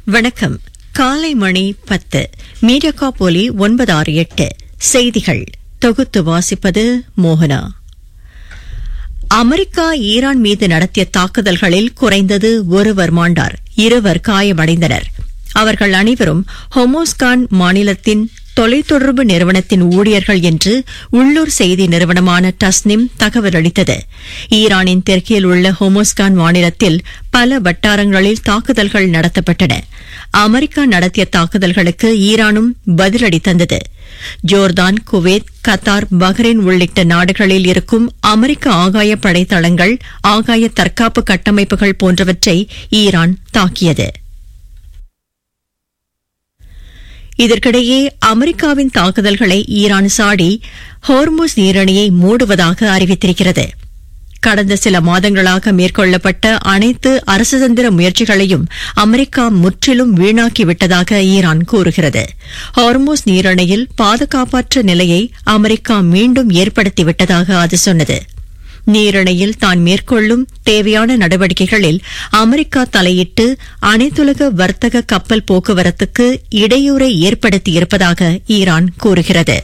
வணக்கம் காலை மணி பத்து மீடியா ஒலி ஒன்பது ஆறு எட்டு செய்திகள் தொகுத்து வாசிப்பது மோகனா அமெரிக்கா ஈரான் மீது நடத்திய தாக்குதல்களில் குறைந்தது ஒருவர் மாண்டார் இருவர் காயமடைந்தனர் அவர்கள் அனைவரும் ஹொமோஸ்கான் மாநிலத்தின் தொலைத்தொடர்பு நிறுவனத்தின் ஊழியர்கள் என்று உள்ளூர் செய்தி நிறுவனமான டஸ்னிம் தகவல் அளித்தது ஈரானின் தெற்கில் உள்ள ஹோமோஸ்கான் மாநிலத்தில் பல வட்டாரங்களில் தாக்குதல்கள் நடத்தப்பட்டன அமெரிக்கா நடத்திய தாக்குதல்களுக்கு ஈரானும் பதிலடி தந்தது ஜோர்தான் குவைத் கத்தார் பஹ்ரைன் உள்ளிட்ட நாடுகளில் இருக்கும் அமெரிக்க ஆகாய படைத்தளங்கள் ஆகாய தற்காப்பு கட்டமைப்புகள் போன்றவற்றை ஈரான் தாக்கியது இதற்கிடையே அமெரிக்காவின் தாக்குதல்களை ஈரான் சாடி ஹோர்முஸ் நீரணியை மூடுவதாக அறிவித்திருக்கிறது கடந்த சில மாதங்களாக மேற்கொள்ளப்பட்ட அனைத்து அரசுதந்திர முயற்சிகளையும் அமெரிக்கா முற்றிலும் வீணாக்கிவிட்டதாக ஈரான் கூறுகிறது ஹார்மோஸ் நீரணையில் பாதுகாப்பற்ற நிலையை அமெரிக்கா மீண்டும் ஏற்படுத்திவிட்டதாக அது சொன்னது நீரணையில் தான் மேற்கொள்ளும் தேவையான நடவடிக்கைகளில் அமெரிக்கா தலையிட்டு அனைத்துலக வர்த்தக கப்பல் போக்குவரத்துக்கு இடையூறை ஏற்படுத்தியிருப்பதாக ஈரான் கூறுகிறது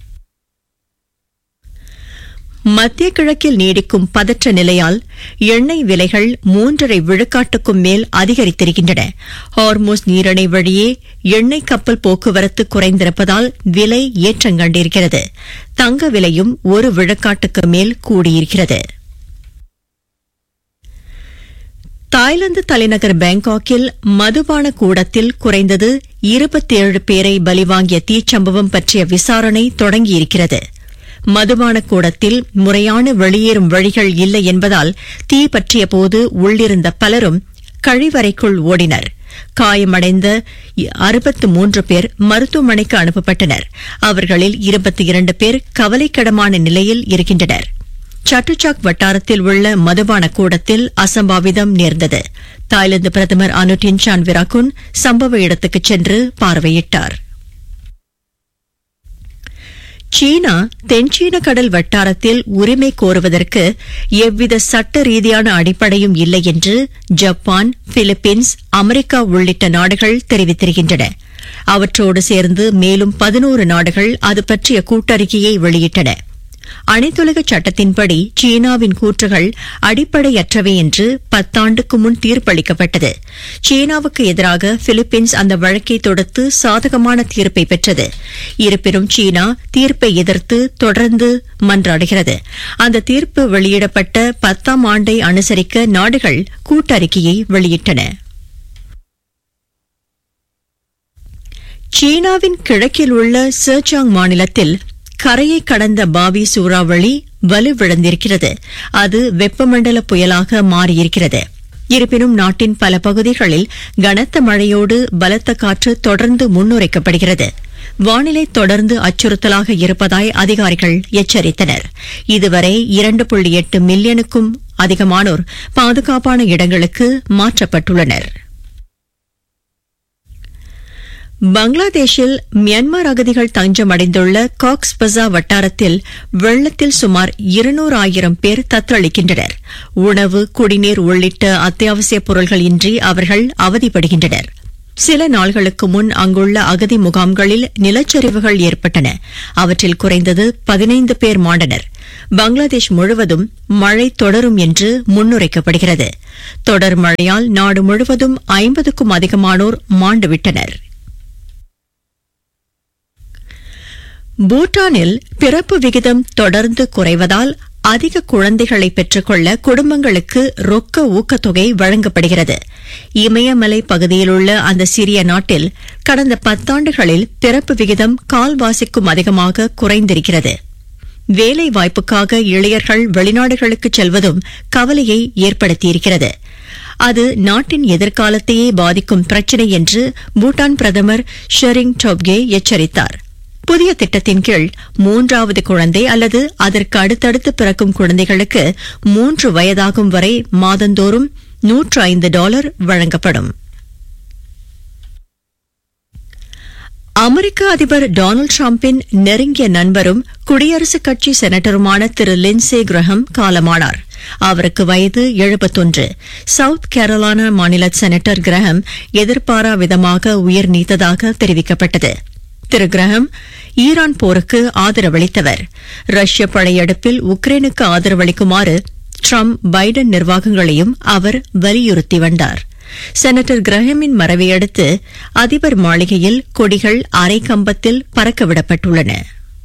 மத்திய கிழக்கில் நீடிக்கும் பதற்ற நிலையால் எண்ணெய் விலைகள் மூன்றரை விழுக்காட்டுக்கும் மேல் அதிகரித்திருக்கின்றன ஹார்மோஸ் நீரணை வழியே எண்ணெய் கப்பல் போக்குவரத்து குறைந்திருப்பதால் விலை ஏற்றங்கண்டிருக்கிறது தங்க விலையும் ஒரு விழுக்காட்டுக்கு மேல் கூடியிருக்கிறது தாய்லாந்து தலைநகர் பாங்காக்கில் மதுபான கூடத்தில் குறைந்தது இருபத்தேழு பேரை பலிவாங்கிய தீச்சம்பவம் பற்றிய விசாரணை தொடங்கியிருக்கிறது மதுபான கூடத்தில் முறையான வெளியேறும் வழிகள் இல்லை என்பதால் தீ பற்றிய போது உள்ளிருந்த பலரும் கழிவறைக்குள் ஓடினர் காயமடைந்த அறுபத்து மூன்று பேர் மருத்துவமனைக்கு அனுப்பப்பட்டனர் அவர்களில் இருபத்தி இரண்டு பேர் கவலைக்கிடமான நிலையில் இருக்கின்றனர் சட்டுச்சாக் வட்டாரத்தில் உள்ள மதுபான கூடத்தில் அசம்பாவிதம் நேர்ந்தது தாய்லாந்து பிரதமர் அனுடின் சான் விராகுன் சம்பவ இடத்துக்கு சென்று பார்வையிட்டார் சீனா தென்சீன கடல் வட்டாரத்தில் உரிமை கோருவதற்கு எவ்வித சட்ட ரீதியான அடிப்படையும் இல்லை என்று ஜப்பான் பிலிப்பீன்ஸ் அமெரிக்கா உள்ளிட்ட நாடுகள் தெரிவித்திருக்கின்றன அவற்றோடு சேர்ந்து மேலும் பதினோரு நாடுகள் அது பற்றிய கூட்டறிக்கையை வெளியிட்டன அனைத்துலக சட்டத்தின்படி சீனாவின் கூற்றுகள் அடிப்படையற்றவை என்று பத்தாண்டுக்கு முன் தீர்ப்பளிக்கப்பட்டது சீனாவுக்கு எதிராக பிலிப்பீன்ஸ் அந்த வழக்கை தொடுத்து சாதகமான தீர்ப்பை பெற்றது இருப்பினும் சீனா தீர்ப்பை எதிர்த்து தொடர்ந்து மன்றாடுகிறது அந்த தீர்ப்பு வெளியிடப்பட்ட பத்தாம் ஆண்டை அனுசரிக்க நாடுகள் கூட்டறிக்கையை வெளியிட்டன சீனாவின் கிழக்கில் உள்ள சர்ச்சாங் மாநிலத்தில் கரையை கடந்த பாவி சூறாவளி வலுவிழந்திருக்கிறது அது வெப்பமண்டல புயலாக மாறியிருக்கிறது இருப்பினும் நாட்டின் பல பகுதிகளில் கனத்த மழையோடு பலத்த காற்று தொடர்ந்து முன்னுரைக்கப்படுகிறது வானிலை தொடர்ந்து அச்சுறுத்தலாக இருப்பதாய் அதிகாரிகள் எச்சரித்தனர் இதுவரை இரண்டு புள்ளி எட்டு மில்லியனுக்கும் அதிகமானோர் பாதுகாப்பான இடங்களுக்கு மாற்றப்பட்டுள்ளனா் பங்களாதேஷில் மியான்மர் அகதிகள் தஞ்சமடைந்துள்ள காக்ஸ் பசா வட்டாரத்தில் வெள்ளத்தில் சுமார் இருநூறு ஆயிரம் பேர் தத்தளிக்கின்றனர் உணவு குடிநீர் உள்ளிட்ட அத்தியாவசிய பொருள்கள் இன்றி அவர்கள் அவதிப்படுகின்றனர் சில நாள்களுக்கு முன் அங்குள்ள அகதி முகாம்களில் நிலச்சரிவுகள் ஏற்பட்டன அவற்றில் குறைந்தது பதினைந்து பேர் மாண்டனர் பங்களாதேஷ் முழுவதும் மழை தொடரும் என்று முன்னுரைக்கப்படுகிறது தொடர் மழையால் நாடு முழுவதும் ஐம்பதுக்கும் அதிகமானோர் மாண்டுவிட்டனர் பூட்டானில் பிறப்பு விகிதம் தொடர்ந்து குறைவதால் அதிக குழந்தைகளை பெற்றுக்கொள்ள குடும்பங்களுக்கு ரொக்க ஊக்கத்தொகை வழங்கப்படுகிறது இமயமலை பகுதியிலுள்ள அந்த சிறிய நாட்டில் கடந்த பத்தாண்டுகளில் பிறப்பு விகிதம் கால்வாசிக்கும் அதிகமாக குறைந்திருக்கிறது வேலை வாய்ப்புக்காக இளையர்கள் வெளிநாடுகளுக்கு செல்வதும் கவலையை ஏற்படுத்தியிருக்கிறது அது நாட்டின் எதிர்காலத்தையே பாதிக்கும் பிரச்சினை என்று பூட்டான் பிரதமர் ஷெரிங் டோப்கே எச்சரித்தார் புதிய திட்டத்தின் கீழ் மூன்றாவது குழந்தை அல்லது அதற்கு அடுத்தடுத்து பிறக்கும் குழந்தைகளுக்கு மூன்று வயதாகும் வரை மாதந்தோறும் நூற்று ஐந்து டாலர் வழங்கப்படும் அமெரிக்க அதிபர் டொனால்டு டிரம்பின் நெருங்கிய நண்பரும் குடியரசுக் கட்சி செனட்டருமான திரு லின்சே கிரஹம் காலமானார் அவருக்கு வயது எழுபத்தொன்று சவுத் கேரளானா மாநில செனட்டர் கிரஹம் எதிர்பாரா விதமாக உயிர் நீத்ததாக தெரிவிக்கப்பட்டது திரு கிரஹம் ஈரான் போருக்கு ஆதரவளித்தவர் ரஷ்ய படையெடுப்பில் உக்ரைனுக்கு ஆதரவளிக்குமாறு ட்ரம்ப் பைடன் நிர்வாகங்களையும் அவர் வலியுறுத்தி வந்தார் செனட்டர் கிரஹமின் மறைவையடுத்து அதிபர் மாளிகையில் கொடிகள் அரை கம்பத்தில் பறக்கவிடப்பட்டுள்ளன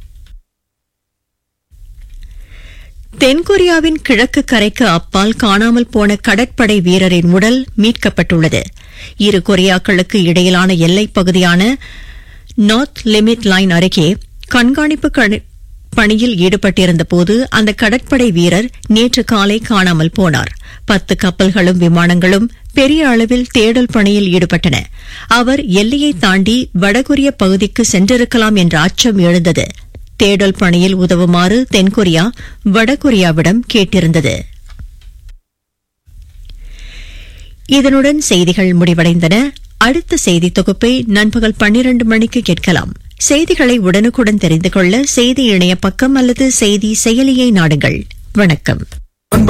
தென்கொரியாவின் கிழக்கு கரைக்கு அப்பால் காணாமல் போன கடற்படை வீரரின் உடல் மீட்கப்பட்டுள்ளது இரு கொரியாக்களுக்கு இடையிலான எல்லைப் பகுதியான நார்த் லிமிட் லைன் அருகே கண்காணிப்பு பணியில் ஈடுபட்டிருந்தபோது அந்த கடற்படை வீரர் நேற்று காலை காணாமல் போனார் பத்து கப்பல்களும் விமானங்களும் பெரிய அளவில் தேடல் பணியில் ஈடுபட்டன அவர் எல்லையை தாண்டி வடகொரிய பகுதிக்கு சென்றிருக்கலாம் என்ற அச்சம் எழுந்தது தேடல் பணியில் உதவுமாறு தென்கொரியா வடகொரியாவிடம் கேட்டிருந்தது இதனுடன் செய்திகள் முடிவடைந்தன அடுத்த செய்தி தொகுப்பை நண்பகல் பன்னிரண்டு மணிக்கு கேட்கலாம் செய்திகளை உடனுக்குடன் தெரிந்து கொள்ள செய்தி இணைய பக்கம் அல்லது செய்தி செயலியை நாடுங்கள் வணக்கம்